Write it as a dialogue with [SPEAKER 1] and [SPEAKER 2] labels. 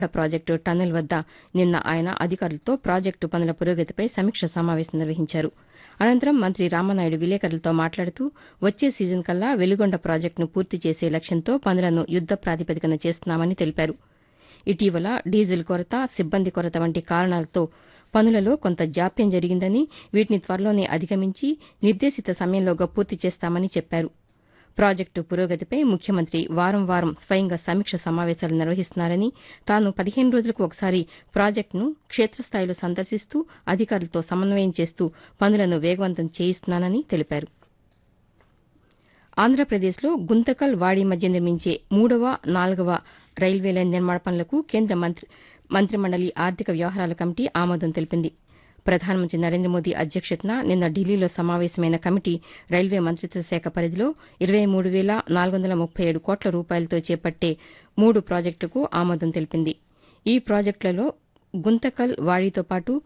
[SPEAKER 1] project tunnel వద్ద నిన్న ఆయన అధికారులతో ప్రాజెక్టు పనుల పురోగతిపై సమీక్ష సమావేశం నిర్వహించారు అనంతరం మంత్రి రామనాయుడు విలేకరులతో మాట్లాడుతూ వచ్చే సీజన్ కల్లా వెలిగొండ ప్రాజెక్టును పూర్తి చేసే లక్ష్యంతో పనులను యుద్ద ప్రాతిపదికన చేస్తున్నామని తెలిపారు ఇటీవల డీజిల్ కొరత సిబ్బంది కొరత వంటి కారణాలతో పనులలో కొంత జాప్యం జరిగిందని వీటిని త్వరలోనే అధిగమించి నిర్దేశిత సమయంలోగా పూర్తి చేస్తామని చెప్పారు ప్రాజెక్టు పురోగతిపై ముఖ్యమంత్రి వారం వారం స్వయంగా సమీక్ష సమావేశాలు నిర్వహిస్తున్నారని తాను పదిహేను రోజులకు ఒకసారి ప్రాజెక్టును క్షేత్రస్థాయిలో సందర్శిస్తూ అధికారులతో సమన్వయం చేస్తూ పనులను వేగవంతం చేయిస్తున్నానని తెలిపారు ఆంధ్రప్రదేశ్లో గుంతకల్ వాడి మధ్య నిర్మించే మూడవ నాలుగవ రైల్వే లైన్ నిర్మాణ పనులకు కేంద్ర మంత్రి మంత్రిమండలి ఆర్థిక వ్యవహారాల కమిటీ ఆమోదం తెలిపింది ప్రధానమంత్రి నరేంద్ర మోదీ అధ్యక్షతన నిన్న ఢిల్లీలో సమావేశమైన కమిటీ రైల్వే మంతిత్వ శాఖ పరిధిలో ఇరవై మూడు వేల నాలుగు వందల ముప్పై ఏడు కోట్ల రూపాయలతో చేపట్టే మూడు ప్రాజెక్టులకు ఆమోదం తెలిపింది ఈ ప్రాజెక్టులలో గుంతకల్ వాడితో పాటు